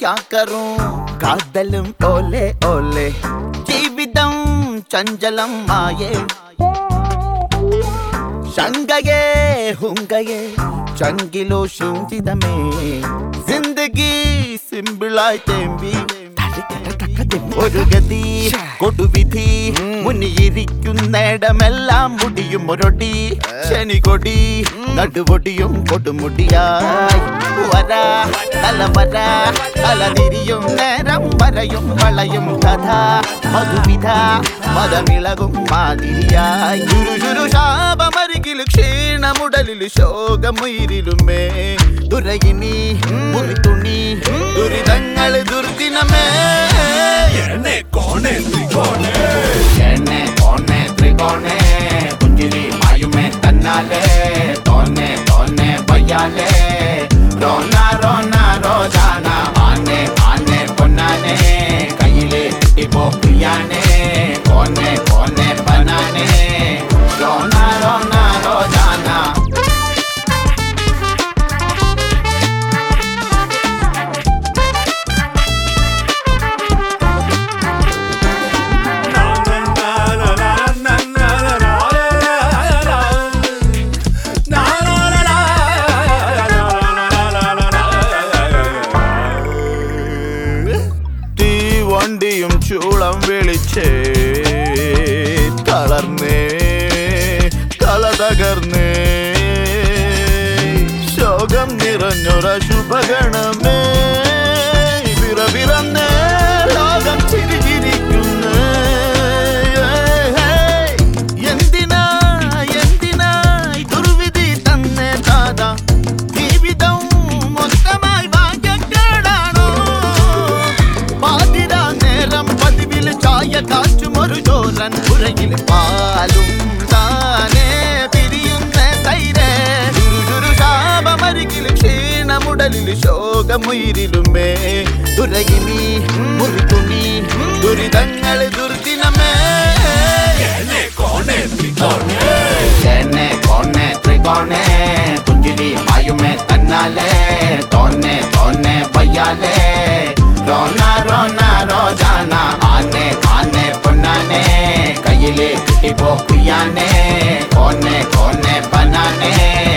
ചാക്കറും കാതലും ഓലെ ഓലെ ജീവിതം ചഞ്ചലം മായേ ശങ്കയെ ഹുങ്കയെ ചങ്കിലോ ശൂഞ്ചിതമേ ജിന്ദഗി സിമ്പിളായി തേമ്പി ഒരു ഗതി കൊടുവിധി മുന്നിയിരിക്കുന്നിടമെല്ലാം മുടിയും ഒരൊടി ശനി കൊടി നടുവൊടിയും കൊടുമുടിയായി വര തലവര തലതിരിയും നേരം വരയും വളയും കഥ മധുവിധ മതമിളകും മാതിരിയായി ചുരു ചുരു ശാപമരികിൽ ക്ഷീണമുടലിൽ ശോകമുയിരിലുമേ ദുരയിനി മുറിത്തുണി ദുരിതങ്ങൾ ദുർദിനമേ എന്നെ കോണെ ത്രികോണെ എന്നെ കോണെ ത്രികോണെ പുഞ്ചിരി മായുമേ തന്നാലേ തോന്നെ തോന്നെ വയ്യാലേ റോന റോന റോജാന ആനെ ആനെ പൊന്നാനെ കയ്യിലെ ഇപ്പോ പ്രിയാനെ കോനെ കോനെ ബനാനെ റോന റോന റോജാന തീവണ്ടിയും ചൂളം വിളിച്ചേ തളർന്നേ തല തകർന്നേ ശോകം നിറഞ്ഞൊര ശുഭഗണമേ പിറപിറന്നേ ലോകം ചിരിച്ചിരിക്കുന്നേ എന്തിനാ എന്തിനായി ദുർവിധി തന്നെ ദാദാ ജീവിതം മൊത്തമായി ഭാഗ്യക്കേടാണോ പാതിരാ നേരം പതിവിൽ ചായ കാച്ചും ഒരു ചോരൻ പുരയിൽ പാലും താനേ പിരിയുന്ന തൈരേ ചുരു ചുരു ശാപമരികിൽ ക്ഷീണമുടലിൽ ശോകമുയിരിലുമേ ദുരകിനി മുറിത്തുണി ദുരിതങ്ങൾ ദുർദിനമേ എന്നെ കോണെ ത്രികോണെ എന്നെ കോണെ ത്രികോണെ പുഞ്ചിരി മായുമേ തന്നാലേ തോന്നെ തോന്നെ വയ്യാലേ റോന റോന റോജാന ആനെ ആനെ പൊന്നാനെ കയ്യിലെ കിട്ടിപ്പോ പ്രിയാനെ കോനെ കോനെ ബനാനെ